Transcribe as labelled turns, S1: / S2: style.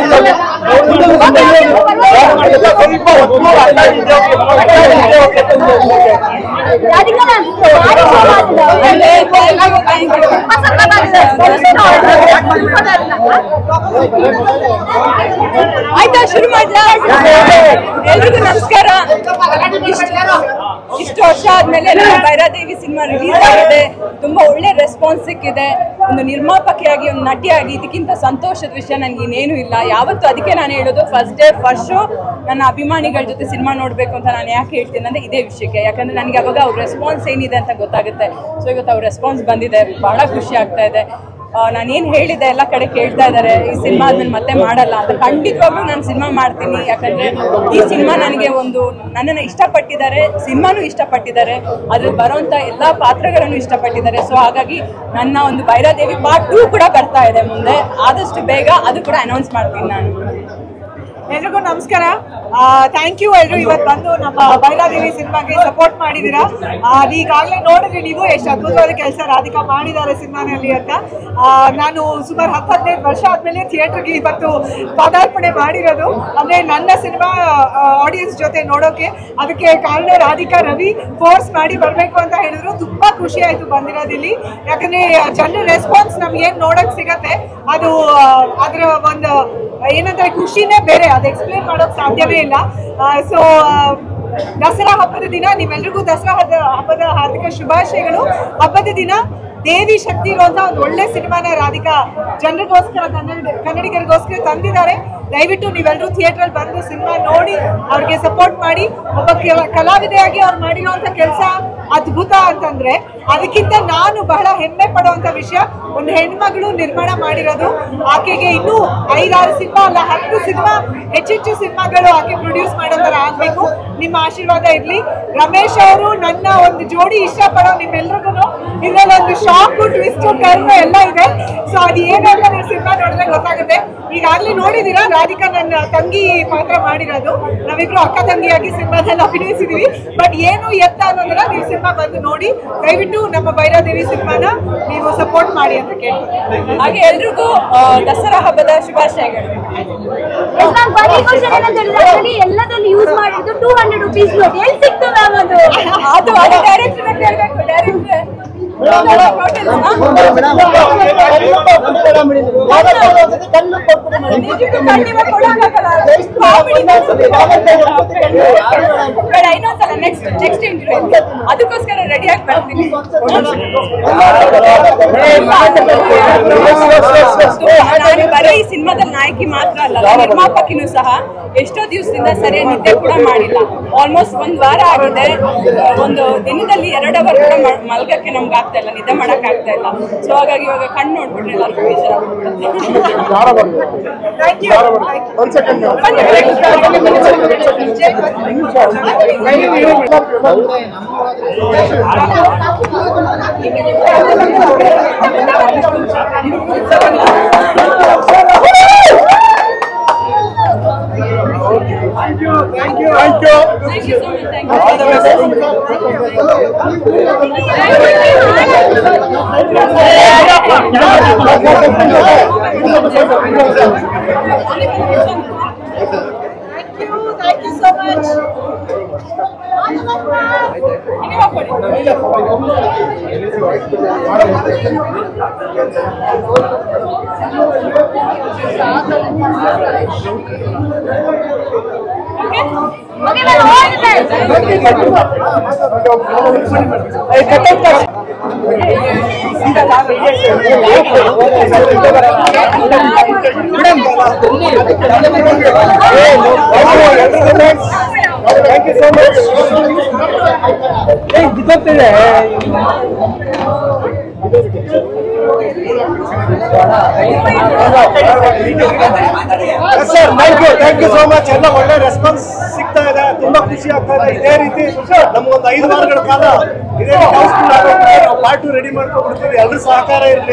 S1: ಆಯ್ತಾ ಶುರು ಮಾಡಿದ್ರಾ ಎಲ್ರಿಗೂ ನಮಸ್ಕಾರ ಇಷ್ಟು ವರ್ಷ ಆದ್ಮೇಲೆ ನಮ್ಮ ಭೈರಾದೇವಿ ಸಿನಿಮಾ ರಿಲೀಸ್ ಆಗಿದೆ ತುಂಬಾ ಒಳ್ಳೆ ರೆಸ್ಪಾನ್ಸ್ ಸಿಕ್ಕಿದೆ ಒಂದು ನಿರ್ಮಾಪಕಿಯಾಗಿ ಒಂದು ನಟಿಯಾಗಿ ಇದಕ್ಕಿಂತ ಸಂತೋಷದ ವಿಷಯ ನನಗೆ ಇನ್ನೇನು ಇಲ್ಲ ಯಾವತ್ತು ಅದಕ್ಕೆ ನಾನು ಹೇಳೋದು ಫಸ್ಟ್ ಡೇ ಫಸ್ಟ್ ಶೋ ನನ್ನ ಅಭಿಮಾನಿಗಳ ಜೊತೆ ಸಿನಿಮಾ ನೋಡಬೇಕು ಅಂತ ನಾನು ಯಾಕೆ ಹೇಳ್ತೀನಿ ಅಂದ್ರೆ ಇದೇ ವಿಷಯಕ್ಕೆ ಯಾಕಂದ್ರೆ ನನಗೆ ಅವಾಗ ಅವ್ರ ರೆಸ್ಪಾನ್ಸ್ ಏನಿದೆ ಅಂತ ಗೊತ್ತಾಗುತ್ತೆ ಸೊ ಇವತ್ತು ಅವ್ರ ರೆಸ್ಪಾನ್ಸ್ ಬಂದಿದೆ ಬಹಳ ಖುಷಿ ಆಗ್ತಾ ಇದೆ ನಾನೇನು ಹೇಳಿದೆ ಎಲ್ಲ ಕಡೆ ಕೇಳ್ತಾ ಇದ್ದಾರೆ ಈ ಸಿನಿಮಾ ಆದ್ಮೇಲೆ ಮತ್ತೆ ಮಾಡಲ್ಲ ಅಂತ ಖಂಡಿತವಾಗ್ಲೂ ನಾನು ಸಿನಿಮಾ ಮಾಡ್ತೀನಿ ಯಾಕಂದ್ರೆ ಈ ಸಿನಿಮಾ ನನಗೆ ಒಂದು ನನ್ನನ್ನು ಇಷ್ಟಪಟ್ಟಿದ್ದಾರೆ ಸಿನಿಮಾನು ಇಷ್ಟಪಟ್ಟಿದ್ದಾರೆ ಅದ್ರಲ್ಲಿ ಬರೋಂಥ ಎಲ್ಲ ಪಾತ್ರಗಳನ್ನು ಇಷ್ಟಪಟ್ಟಿದ್ದಾರೆ ಸೊ ಹಾಗಾಗಿ ನನ್ನ ಒಂದು ಭೈರಾದೇವಿ ಪಾರ್ಟ್ ಟೂ ಕೂಡ ಬರ್ತಾ ಇದೆ ಮುಂದೆ ಆದಷ್ಟು ಬೇಗ ಅದು ಕೂಡ ಅನೌನ್ಸ್ ಮಾಡ್ತೀನಿ ನಾನು
S2: ಎಲ್ರಿಗೂ ನಮಸ್ಕಾರ ಥ್ಯಾಂಕ್ ಯು ಎಲ್ರು ಇವತ್ತು ಬಂದು ನಮ್ಮ ಬೈಲಾದೇವಿ ಸಿನಿಮಾಗೆ ಸಪೋರ್ಟ್ ಮಾಡಿದ್ದೀರಾ ಆ, ಈಗಾಗಲೇ ನೋಡಿದ್ರಿ ನೀವು ಎಷ್ಟು ಅದ್ಭುತವಾದ ಕೆಲಸ ರಾಧಿಕಾ ಮಾಡಿದ್ದಾರೆ ಸಿನಿಮಾನಲ್ಲಿ ಅಂತ ಆ, ನಾನು ಸುಮಾರು ಹತ್ತು ಹದಿನೈದು ವರ್ಷ ಆದಮೇಲೆ ಥಿಯೇಟ್ರಿಗೆ ಇವತ್ತು ಪದಾರ್ಪಣೆ ಮಾಡಿರೋದು ಅಂದರೆ ನನ್ನ ಸಿನಿಮಾ ಆಡಿಯನ್ಸ್ ಜೊತೆ ನೋಡೋಕೆ ಅದಕ್ಕೆ ಕಾರಣ ರಾಧಿಕಾ ರವಿ ಫೋರ್ಸ್ ಮಾಡಿ ಬರಬೇಕು ಅಂತ ಹೇಳಿದ್ರು ತುಂಬ ಖುಷಿ ಆಯಿತು ಬಂದಿರೋದಿಲ್ಲಿ ಯಾಕಂದರೆ ಜನರ ರೆಸ್ಪಾನ್ಸ್ ನಮ್ಗೆ ಏನು ನೋಡೋಕೆ ಸಿಗತ್ತೆ ಅದು ಆ, ಅದರ ಒಂದು ಏನಂತಾರೆ ಖುಷಿನೇ ಬೇರೆ ಅದು ಎಕ್ಸ್ಪ್ಲೇನ್ ಮಾಡೋಕೆ ಸಾಧ್ಯವೇ ಇಲ್ಲ ಸೊ ದಸರಾ ಹಬ್ಬದ ದಿನ ನಿಮ್ಮೆಲ್ರಿಗೂ ದಸರಾ ಹಬ್ಬದ ಹಬ್ಬದ ಹಾರ್ದಿಕ ಶುಭಾಶಯಗಳು ಹಬ್ಬದ ದಿನ ದೇವಿ ಶಕ್ತಿ ಇರುವಂತ ಒಂದು ಒಳ್ಳೆ ಸಿನಿಮಾನ ರಾಧಿಕಾ ಜನರಿಗೋಸ್ಕರ ಕನ್ನಡ ಕನ್ನಡಿಗರಿಗೋಸ್ಕರ ತಂದಿದ್ದಾರೆ ದಯವಿಟ್ಟು ನೀವೆಲ್ಲರೂ ಥಿಯೇಟ್ರಲ್ಲಿ ಬಂದು ಸಿನಿಮಾ ನೋಡಿ ಅವ್ರಿಗೆ ಸಪೋರ್ಟ್ ಮಾಡಿ ಒಬ್ಬ ಕೆಲ- ಕಲಾವಿದೆಯಾಗಿ ಅವ್ರು ಮಾಡಿರುವಂತ ಕೆಲಸ ಅದ್ಭುತ ಅಂತಂದ್ರೆ ಅದಕ್ಕಿಂತ ನಾನು ಬಹಳ ಹೆಮ್ಮೆ ಪಡುವಂತ ವಿಷಯ ಒಂದು ಹೆಣ್ಮಗಳು ನಿರ್ಮಾಣ ಮಾಡಿರೋದು ಆಕೆಗೆ ಇನ್ನೂ ಐದಾರು ಸಿನಿಮಾ ಅಲ್ಲ ಹತ್ತು ಸಿನಿಮಾ ಹೆಚ್ಚೆಚ್ಚು ಸಿನಿಮಾಗಳು ಆಕೆ ಪ್ರೊಡ್ಯೂಸ್ ಮಾಡೋ ಥರ ಆಗ್ಬೇಕು ನಿಮ್ಮ ಆಶೀರ್ವಾದ ಇರ್ಲಿ ರಮೇಶ್ ಅವರು ನನ್ನ ಒಂದು ಜೋಡಿ ಇಷ್ಟಪಡೋ ನಿಮ್ಮೆಲ್ರಿಗೂ ಇದ್ರಲ್ಲಿ ಒಂದು ಶಾಕು ಟ್ವಿಸ್ಟ್ ಕರ್ವ್ ಎಲ್ಲ ಇದೆ ಸೊ ಅದು ಏನು ಅಂತ ನೀವು ಸಿನಿಮಾ ನೋಡಿದ್ರೆ ಗೊತ್ತಾಗುತ್ತೆ ಈಗಾಗಲೇ ನೋಡಿದೀರಾ ರಾಧಿಕಾ ನನ್ನ ತಂಗಿ ಪಾತ್ರ ಮಾಡಿರೋದು ನಾವಿಬ್ರು ಅಕ್ಕ ತಂಗಿಯಾಗಿ ಸಿನಿಮಾದಲ್ಲಿ ಅಭಿನಯಿಸಿದೀವಿ ಬಟ್ ಏನು ಎತ್ತ ಅನ್ನೋದನ್ನ ನೀವು ಸಿನಿಮಾ ಬಂದು ನೋಡಿ ದಯವಿಟ್ಟು ನಮ್ಮ ಭೈರಾದೇವಿ ಸಿನಿಮಾನ ನೀವು ಸಪೋರ್ಟ್ ಮಾಡಿ ಅಂತ ಕೇಳ್ತೀನಿ
S1: ಹಾಗೆ ಎಲ್ರಿಗೂ ಆ, ದಸರಾ ಹಬ್ಬದ ಶುಭಾಶಯಗಳು
S3: ಎಲ್ಲದಲ್ಲಿ ಯೂಸ್ ಮಾಡಿದ್ದು ಟೂ ಹಂಡ್ರೆಡ್ ರುಪೀಸ್ ನೋಟ್ ಎಲ್ಲಿ ಸಿಕ್ತು ಮ್ಯಾಮ್ ಅದು
S1: ಅದು ಅದು ಡೈರೆಕ್ಟರ್ ಕೇಳಬೇಕು ಡೈರೆಕ್ಟರ್ ಬೇಡ ಇನ್ನೊಂದ್ಸಲ ನೆಕ್ಸ್ಟ್ ನೆಕ್ಸ್ಟ್ ಇಂಟರ್ವ್ಯೂ ಅದಕ್ಕೋಸ್ಕರ ರೆಡಿ ಆಗಿ ಬರ್ತೀನಿ ನಾನು ಬರೀ ಈ ಸಿನಿಮಾದಲ್ಲಿ ನಾಯಕಿ ಮಾತ್ರ ಅಲ್ಲ ನಿರ್ಮಾಪಕಿನೂ ಸಹ ಎಷ್ಟೋ ದಿವಸದಿಂದ ಸರಿಯಾಗಿ ನಿದ್ದೆ ಕೂಡ ಮಾಡಿಲ್ಲ ಆಲ್ಮೋಸ್ಟ್ ಒಂದ್ ವಾರ ಆಗಿದೆ ಒಂದು ದಿನದಲ್ಲಿ ಎರಡು ಅವರ್ ಕೂಡ ಮ- ಮಲ್ಗಕ್ಕೆ ನಮ್ಗೆ ಆಗ್ತಾ ಇಲ್ಲ ನಿದ್ದೆ ಮಾಡಕ್ ಆಗ್ತಾ ಇಲ್ಲ ಸೊ ಹಾಗಾಗಿ ಇವಾಗ ಕಣ್ಣು ನೋಡ್ಬಿಟ್ರೆ ಎಲ್ಲರಿಗೂ ಬೇಜಾರಾಗ್ಬಿಡುತ್ತೆ
S2: ಥ್ಯಾಂಕ್ ಯು
S4: ಒಂದ್ second thank you
S1: thank you so much thank you
S2: thank you thank you so much
S3: okay ma'am all the best
S4: thank you so much ಗೊತ್ತಿದೆ sir thank you thank you so much ಎಲ್ಲ ಒಳ್ಳೆ response ಸಿಗ್ತಾ ಇದೆ ತುಂಬಾ ಖುಷಿ ಆಗ್ತಾ ಇದೆ ಇದೇ ರೀತಿ ನಮ್ಗೊಂದು ಐದು ವಾರಗಳ ಕಾಲ ಇದೇ ರೀತಿ ಹೌಸ್ಫುಲ್ ಆಗೋಗ್ಬಿಟ್ಟು ನಾವು ಪಾರ್ಟ್ ಟು ರೆಡಿ ಮಾಡ್ಕೊಂಡ್ಬಿಡ್ತೀವಿ ಎಲ್ಲರೂ ಸಹಕಾರ ಇರಲಿ